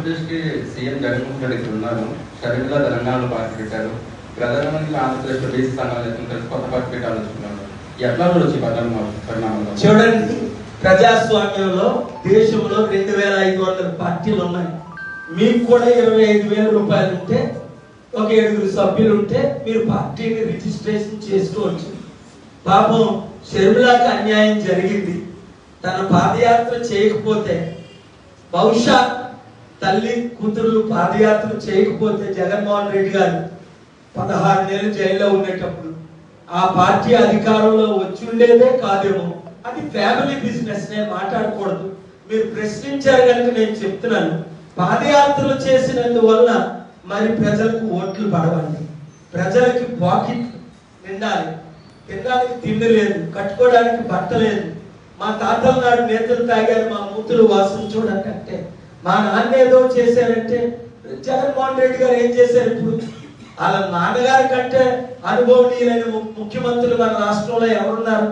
ఆంధ్రప్రదేశ్ కి సీఎం జగన్మోహన్ రెడ్డి ఇక్కడ ఉన్నారు షరీఫ్గా తెలంగాణలో పార్టీ పెట్టారు ప్రధానమంత్రి ఆంధ్రప్రదేశ్ లో బీసీ సంఘాలు ఎత్తున కలిసి కొత్త పార్టీ పెట్టాలనుకుంటున్నారు ఎట్లా చూడొచ్చు ఈ పరిణామాలు పరిణామాలు చూడండి ప్రజాస్వామ్యంలో దేశంలో రెండు వేల ఐదు వందల పార్టీలు ఉన్నాయి మీకు కూడా ఇరవై ఐదు వేల రూపాయలు ఉంటే ఒక ఏడుగురు సభ్యులు ఉంటే మీరు పార్టీని రిజిస్ట్రేషన్ చేసుకోవచ్చు పాపం షర్మిలాకి అన్యాయం జరిగింది తన పాదయాత్ర చేయకపోతే బహుశా తల్లి కూతురు పాదయాత్ర చేయకపోతే జగన్మోహన్ రెడ్డి గారు పదహారు నెలలు జైల్లో ఉండేటప్పుడు ఆ పార్టీ అధికారంలో వచ్చి ఉండేదే కాదేమో అది ఫ్యామిలీ బిజినెస్ నేను మాట్లాడకూడదు మీరు ప్రశ్నించారు కనుక నేను చెప్తున్నాను పాదయాత్రలు చేసినందువల్ల మరి ప్రజలకు ఓట్లు పడవండి ప్రజలకి పాకెట్ నిండాలి తినడానికి తిండి లేదు కట్టుకోవడానికి బట్ట లేదు మా తాతల నాడు నేతలు తాగారు మా మూతులు వాసన చూడండి అంటే మా నాన్న ఏదో చేశారంటే జగన్మోహన్ రెడ్డి గారు ఏం చేశారు ఇప్పుడు వాళ్ళ నాన్నగారి కంటే అనుభవనీయులైన ము- ముఖ్యమంత్రులు మన రాష్ట్రంలో ఎవరున్నారు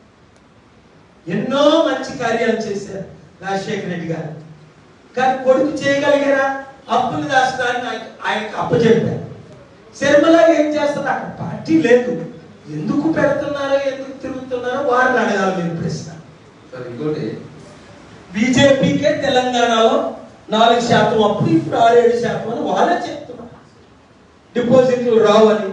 ఎన్నో మంచి కార్యాలు చేశారు రాజశేఖర రెడ్డి గారు కానీ కొడుకు చేయగలిగారా అప్పులు రాష్ట్రాన్ని ఆయన ఆయనకు అప్పచెప్పారు శర్మల ఏం చేస్తారు అక్కడ పార్టీ లేదు ఎందుకు పెడుతున్నారో ఎందుకు తిరుగుతున్నారో వారిని అడగాలి మీరు ప్రశ్న సార్ ఇంకోటి బీజేపీకే తెలంగాణలో నాలుగు శాతం అప్పు ఇప్పుడు ఆరేడు శాతం అని వాళ్ళే చెప్తున్నారు డిపాజిట్లు రావని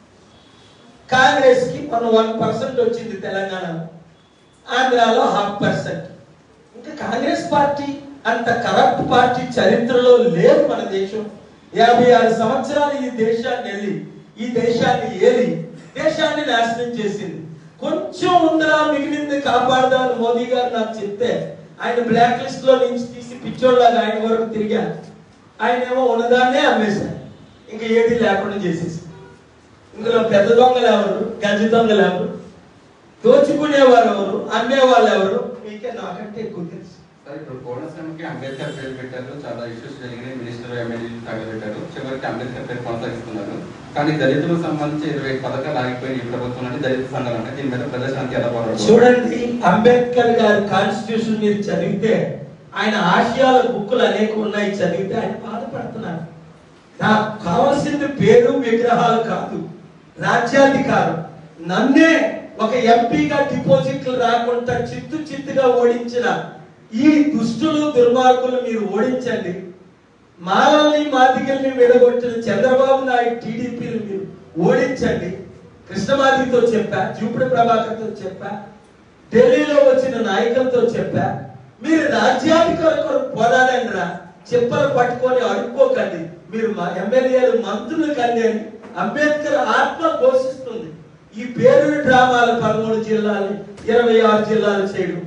కాంగ్రెస్ కి మన వన్ పర్సెంట్ వచ్చింది తెలంగాణలో ఆంధ్రాలో హాఫ్ పర్సెంట్ ఇంకా కాంగ్రెస్ పార్టీ అంత కరప్ట్ పార్టీ చరిత్రలో లేదు మన దేశం యాభై ఆరు సంవత్సరాలు ఈ దేశాన్ని వెళ్ళి ఈ దేశాన్ని ఏలి దేశాన్ని నాశనం చేసింది కొంచెం ఉందరా మిగిలింది కాపాడదామని మోదీ గారు నాకు చెప్తే ఆయన బ్లాక్ లిస్ట్ లో నుంచి తీసి పిచ్చోళ్ళగా ఆయన వరకు తిరిగాను ఆయన ఏమో ఉన్నదాన్నే అమ్మేశారు ఇంకా ఏది లేకుండా చేసేసి ఇందులో పెద్ద దొంగలు ఎవరు గజ దొంగలు ఎవరు దోచుకునేవారు ఎవరు అమ్మేవాళ్ళు ఎవరు మీకే నాకంటే ఎక్కువ తెలుసు సార్ ఇప్పుడు కోనసీమకి అంబేద్కర్ పేరు పెట్టారు చాలా ఇష్యూస్ జరిగినాయి మినిస్టర్ ఎమ్మెల్యేలు తగలబెట్టారు చివరికి అంబేద్కర్ పేరు కొనసాగిస్తున్నారు కానీ దళితులకు సంబంధించి ఇరవై పథకాలు ఆగిపోయిన ఈ ప్రభుత్వం అంటే దళిత సంఘాలు అంటే దీని మీద ప్రజాశాంతి ఎలా పోరాడు చూడండి అంబేద్కర్ గారి కాన్స్టిట్యూషన్ మీరు చదివితే ఆయన ఆశయాల బుక్కులు అనేక ఉన్నాయి చదివితే ఆయన బాధపడుతున్నారు నాకు కావాల్సింది పేరు విగ్రహాలు కాదు రాజ్యాధికారం నన్నే ఒక ఎంపీగా డిపాజిట్లు రాకుండా చిత్తు చిత్తుగా ఓడించిన ఈ దుష్టులు దుర్మార్గులు మీరు ఓడించండి మాలల్ని మాదిగల్ని విడగొట్టిన చంద్రబాబు నాయుడు టీడీపీని మీరు ఓడించండి కృష్ణమాదితో చెప్పా చూపుడు ప్రభాకర్తో చెప్పా ఢిల్లీలో వచ్చిన నాయకులతో చెప్పా మీరు రాజ్యాధికారి కొరకు పోరాడండి రా చెప్పలు పట్టుకొని అడుక్కోకండి మీరు మా ఎమ్మెల్యేలు మంత్రులు కండి అంబేద్కర్ ఆత్మ ఘోషిస్తుంది ఈ పేరు డ్రామాలు పదమూడు జిల్లాలు ఇరవై ఆరు జిల్లాలు చేయడం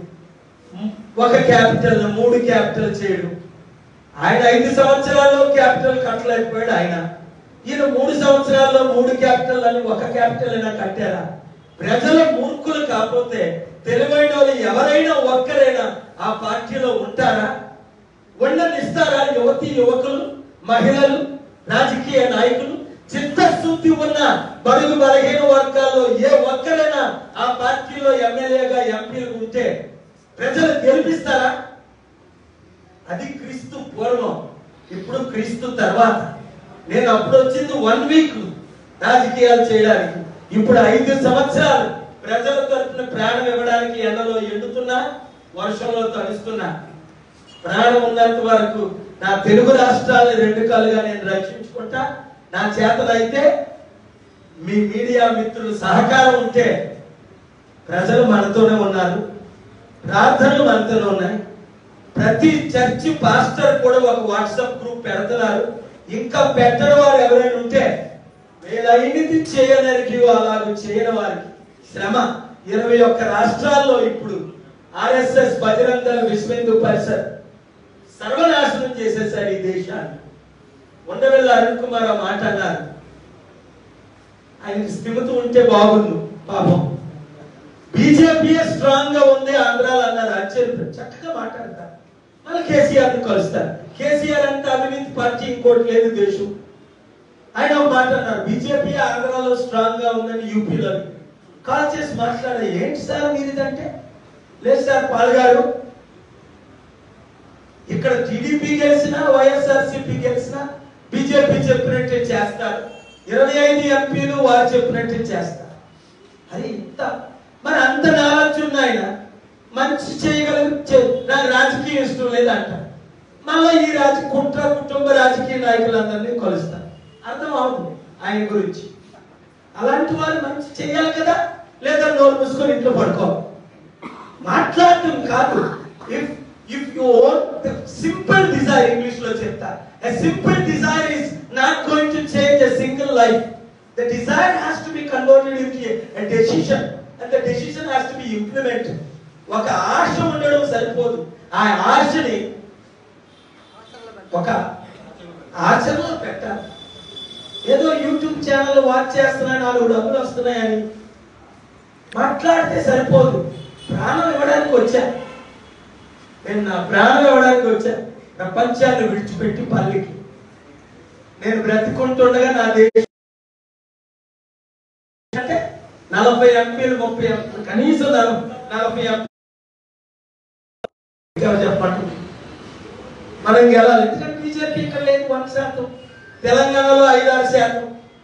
ఒక క్యాపిటల్ మూడు క్యాపిటల్ చేయడం ఆయన ఐదు సంవత్సరాల్లో క్యాపిటల్ కట్టలేకపోయాడు ఆయన ఈయన మూడు సంవత్సరాల్లో మూడు క్యాపిటల్ అని ఒక క్యాపిటల్ అయినా కట్టారా ప్రజల మూర్ఖులు కాకపోతే తెలివైన వాళ్ళు ఎవరైనా ఒక్కరైనా ఆ పార్టీలో ఉంటారా ఉండనిస్తారా యువతి యువకులు మహిళలు రాజకీయ నాయకులు చిత్తశుద్ధి ఉన్న బడుగు బలహీన వర్గాల్లో ఏ ఒక్కరైనా ఆ పార్టీలో ఎమ్మెల్యేగా ఎంపీలు ఉంటే ప్రజలు గెలిపిస్తారా అది క్రీస్తు పూర్వం ఇప్పుడు క్రీస్తు తర్వాత నేను అప్పుడు వచ్చింది వన్ వీక్ రాజకీయాలు చేయడానికి ఇప్పుడు ఐదు సంవత్సరాలు ప్రజల తరపున ప్రాణం ఇవ్వడానికి ఎండలో ఎండుతున్నా వర్షంలో తడుస్తున్నా ప్రాణం ఉన్నంత వరకు నా తెలుగు రాష్ట్రాలని రెండు కాలుగా నేను రక్షించుకుంటా నా చేతనైతే మీ మీడియా మిత్రులు సహకారం ఉంటే ప్రజలు మనతోనే ఉన్నారు ప్రార్థనలు మనతోనే ఉన్నాయి ప్రతి చర్చి పాస్టర్ కూడా ఒక వాట్సాప్ గ్రూప్ పెడుతున్నారు ఇంకా పెట్టని వారు ఎవరైనా ఉంటే వీళ్ళైనది చేయడానికి అలాగ చేయని వారికి శ్రమ ఇరవై ఒక్క రాష్ట్రాల్లో ఇప్పుడు ఆర్ఎస్ఎస్ బజరంగ దళ విశ్వ హిందూ పరిషత్ సర్వనాశనం చేసేసారు ఈ దేశాన్ని ఉండవెళ్ళ అరుణ్ కుమార్ ఆ మాట అన్నారు ఆయనకి స్థిమితం ఉంటే బాగుండు పాపం బీజేపీ స్ట్రాంగ్ గా ఉంది ఆంధ్రాలో అన్నారు అచ్చరు చక్కగా మాట్లాడతారు మళ్ళీ కేసీఆర్ ని కలుస్తారు కేసీఆర్ అంటే అవినీతి పార్టీ ఇంకోటి లేదు దేశం ఆయన ఒక మాట అన్నారు బీజేపీ ఆంధ్రాలో స్ట్రాంగ్ గా ఉందని యూపీలో కాల్ చేసి మాట్లాడారు ఏంటి సార్ మీరు ఇదంటే లేదు సార్ పాల్ గారు ఇక్కడ టీడీపీ గెలిచినా వైఎస్ఆర్సీపీ గెలిచినా బీజేపీ చెప్పినట్టే చేస్తారు ఇరవై ఐదు ఎంపీలు వారు చెప్పినట్టే చేస్తారు అది ఇంత మరి అంత నాలెడ్జ్ ఉన్న ఆయన మంచి చేయగలిగి చే- నాకు రాజకీయం ఇష్టం లేదంట మళ్ళీ ఈ రాజ కుట్ర కుటుంబ రాజకీయ నాయకులందరినీ కలుస్తారు అర్థం అవుతుంది ఆయన గురించి అలాంటి వారు మంచి చేయాలి కదా లేదా నోరు మూసుకొని ఇంట్లో పడుకో మాట్లాడటం కాదు if if you own simple desire English లో చెప్తా a simple desire is not going to change a single life the desire has to be converted into a decision and the decision has to be implemented ఒక ఆశ ఉండడం సరిపోదు ఆ ఆశని ఒక ఆచరణలో పెట్టాలి ఏదో యూట్యూబ్ ఛానల్ వాచ్ చేస్తున్నా నాలుగు డబ్బులు వస్తున్నాయని మాట్లాడితే సరిపోదు ప్రాణం ఇవ్వడానికి వచ్చా నేను నా ప్రాణం ఇవ్వడానికి వచ్చా ప్రపంచాన్ని విడిచిపెట్టి పల్లికి నేను బ్రతికుంటుండగా నా దేశం అంటే నలభై ఎంపీలు ముప్పై ఎంపీలు కనీసం నల- నలభై ఎంపీలు చెప్పండి మనం గెలాలి ఎందుకంటే బీజేపీ ఇక్కడ లేదు వన్ శాతం తెలంగాణలో ఐదు ఆరు శాతం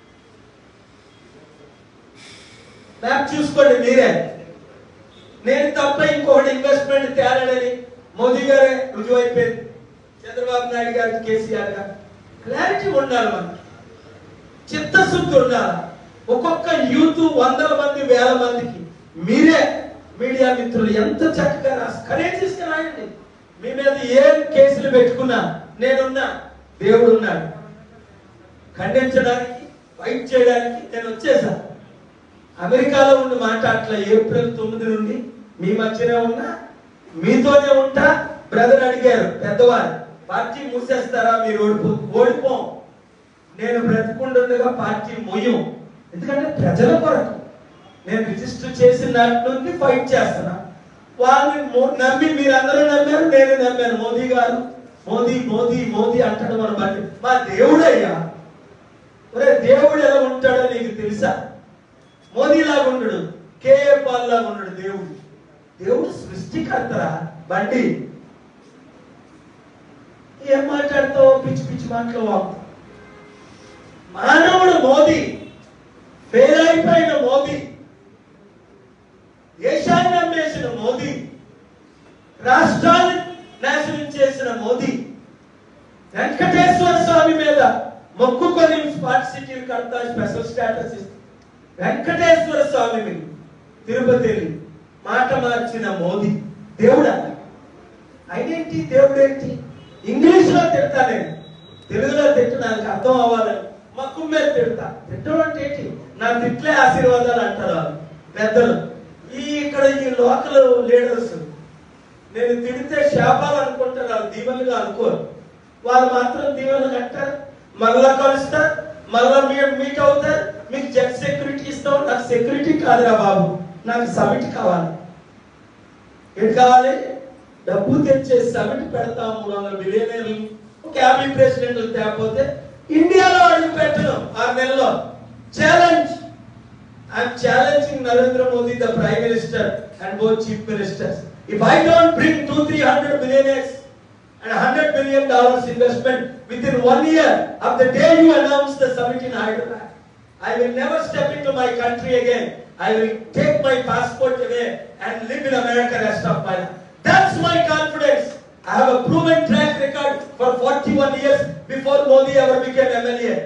మ్యాప్ చూసుకోండి మీరే నేను తప్ప ఇంకొకటి ఇన్వెస్ట్మెంట్ తేలడని మోదీ గారే రుజువు అయిపోయింది చంద్రబాబు నాయుడు గారికి కేసీఆర్ గారు క్లారిటీ ఉండాలి మనకి చిత్తశుద్ధి ఉండాలి ఒక్కొక్క యూత్ వందల మంది వేల మందికి మీరే మీడియా మిత్రులు ఎంత చక్కగా రాసి కరేజెస్ రాయండి మీ మీద ఏం కేసులు పెట్టుకున్నా నేనున్నా దేవుడు ఉన్నాడు ఖండించడానికి ఫైట్ చేయడానికి నేను వచ్చేసా అమెరికాలో ఉండి మాట్లాడట్ల ఏప్రిల్ తొమ్మిది నుండి మీ మధ్యనే ఉన్నా మీతోనే ఉంటా బ్రదర్ అడిగారు పెద్దవారు పార్టీ మూసేస్తారా మీరు ఓడిపో ఓడిపోం నేను బ్రతికుండగా పార్టీ మొయ్యం ఎందుకంటే ప్రజల కొరకు నేను రిజిస్టర్ చేసిన నాటి నుండి ఫైట్ చేస్తున్నా వాళ్ళని మో- నమ్మి మీరందరూ నమ్మారు నేను నమ్మాను మోదీ గారు మోదీ మోదీ మోదీ అంటాడు మన బట్టి మా దేవుడయ్యా ఒరే దేవుడు ఎలా ఉంటాడో నీకు తెలుసా మోదీ లాగా ఉండడు కేఏ పాల్ లాగా ఉండడు దేవుడు దేవుడు సృష్టికర్తరా బండి ఏం మాట్లాడతావు పిచ్చి పిచ్చి మాటలు వాగుతావు మానవుడు మోదీ ఫెయిల్ అయిపోయిన మోదీ దేశాన్ని అమ్మేసిన మోదీ రాష్ట్రాన్ని నాశనం చేసిన మోదీ వెంకటేశ్వర స్వామి మీద మొక్కుకొని స్మార్ట్ సిటీ కడతా స్పెషల్ స్టేటస్ ఇస్తుంది వెంకటేశ్వర స్వామి మీద తిరుపతి మాట మార్చిన మోదీ దేవుడా అయినేంటి దేవుడేంటి ఇంగ్లీష్ లో తిడతా నేను తెలుగులో తిట్టు నాకు అర్థం అవ్వాలని మక్కు మీద తిడతా తిట్టడం అంటే ఏంటి నా తిట్లే ఆశీర్వాదాలు అంటారు వాళ్ళు పెద్దలు ఈ ఇక్కడ ఈ లోకల్ లీడర్స్ నేను తిడితే శాపాలు అనుకుంటారు వాళ్ళు దీవెనలుగా అనుకోరు వాళ్ళు మాత్రం దీవెనలు అంటారు మళ్ళా కలుస్తారు మళ్ళా మీరు మీట్ అవుతారు మీకు జెట్ సెక్యూరిటీ ఇస్తాం నాకు సెక్యూరిటీ కాదురా బాబు నాకు సమిట్ కావాలి ఏంటి కావాలి డబ్బు తెచ్చే సమిట్ పెడతాం మూడు వందల బిలియనీర్లు ఒక యాభై ప్రెసిడెంట్లు తేకపోతే ఇండియాలో అడుగు పెట్టను ఆరు నెలల్లో challenge I'm challenging Narendra Modi the prime minister and both chief ministers if I don't bring two three hundred billionaires and 100 billion dollars investment within one year of the day you announce the summit in Hyderabad. I will never step into my country again. I will take my passport away and live in America rest of my life. That's my confidence. I have a proven track record for 41 years before Modi ever became MLA.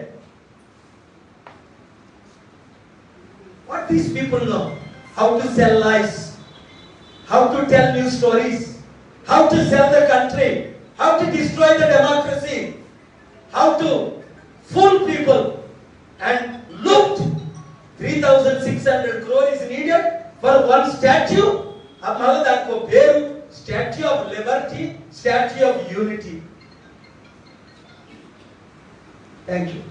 What these people know? How to sell lies, how to tell new stories, how to sell the country, how to destroy the democracy, how to fool people and looked 3600 crore is needed for one statue మళ్ళీ దానికి ఒక పేరు Statue of Liberty Statue of Unity thank you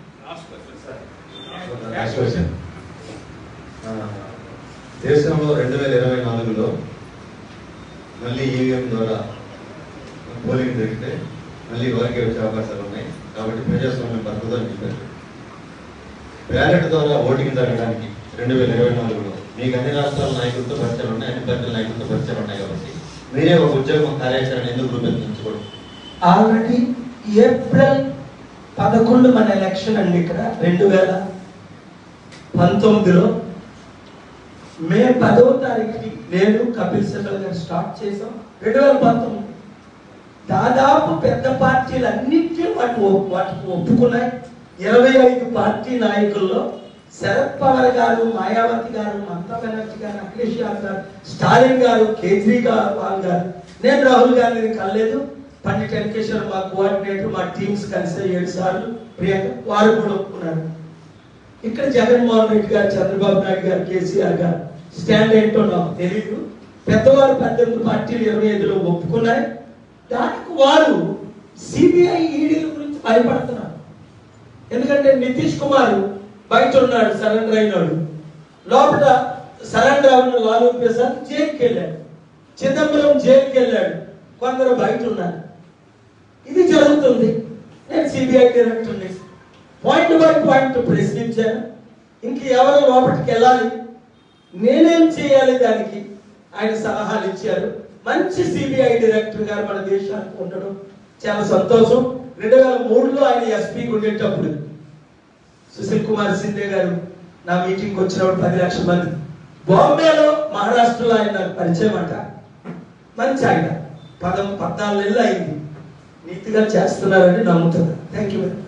Next question. ఆ, దేశంలో రెండు వేల ఇరవై నాలుగులో మళ్ళీ ఈవీఎం ద్వారా పోలింగ్ జరిగితే మళ్ళీ వారికి వచ్చే అవకాశాలు ఉన్నాయి కాబట్టి ప్రజాస్వామ్యం బతుకుదని చెప్పారు బ్యాలెట్ ద్వారా ఓటింగ్ జరగడానికి రెండు వేల ఇరవై నాలుగులో మీకు అన్ని రాష్ట్రాల నాయకులతో పరిచయాలు ఉన్నాయి అన్ని పార్టీల నాయకులతో పరిచయాలు ఉన్నాయి కాబట్టి మీరే ఒక ఉద్యోగం కార్యాచరణ ఎందుకు రూపొందించకూడదు ఆల్రెడీ ఏప్రిల్ పదకొండు మన ఎలక్షన్ అండి ఇక్కడ రెండు వేల పంతొమ్మిదిలో మే పదవ తారీఖుకి నేను కపిల్ సిబల్ గారు స్టార్ట్ చేసాం రెండు వేల పంతొమ్మిది దాదాపు పెద్ద పార్టీలు అన్నింటినీ వాటి ఒప్- వాటికి ఒప్పుకున్నాయి ఇరవై ఐదు పార్టీ నాయకుల్లో శరద్ పవార్ గారు మాయావతి గారు మమతా బెనర్జీ గారు అఖిలేష్ యాదవ్ గారు స్టాలిన్ గారు కేజ్రీవాల్ గారు నేను రాహుల్ గాంధీని కలలేదు పండిట్ వెంకటేశ్వర మా కోఆర్డినేటర్ మా టీమ్స్ కలిసి ఏడు సార్లు ప్రియాంక వారు కూడా ఒప్పుకున్నారు ఇక్కడ జగన్మోహన్ రెడ్డి గారు చంద్రబాబు నాయుడు గారు కేసీఆర్ గారు స్టాండ్ ఏంటో నాకు తెలియదు పెద్దవారు పద్దెనిమిది పార్టీలు ఇరవై ఐదులో ఒప్పుకున్నాయి దానికి వారు సిబిఐ ఈడీల గురించి భయపడుతున్నారు ఎందుకంటే నితీష్ కుమార్ బయట ఉన్నాడు సరెండర్ అయినాడు లోపల సరెండర్ అయిన లాలూ ప్రసాద్ జైలుకి వెళ్ళాడు చిదంబరం జైలుకి వెళ్ళాడు కొందరు బయట ఉన్నారు ఇది జరుగుతుంది నేను సిబిఐ డైరెక్టర్ని పాయింట్ బై పాయింట్ ప్రశ్నించాను ఇంక ఎవరు లోపలికి వెళ్ళాలి నేనేం చేయాలి దానికి ఆయన సలహాలు ఇచ్చారు మంచి సిబిఐ డైరెక్టర్ గారు మన దేశానికి ఉండడం చాలా సంతోషం రెండు వేల మూడులో ఆయన ఎస్పీకి ఉండేటప్పుడు సుశీల్ కుమార్ సింధే గారు నా మీటింగ్కి వచ్చినప్పుడు పది లక్షల మంది బాంబేలో మహారాష్ట్రలో ఆయన నాకు పరిచయం అంట మంచి ఆయన పదం పద్నాలుగు నెలలు అయింది నీతిగా చేస్తున్నారని నమ్ముతున్నా థ్యాంక్ యూ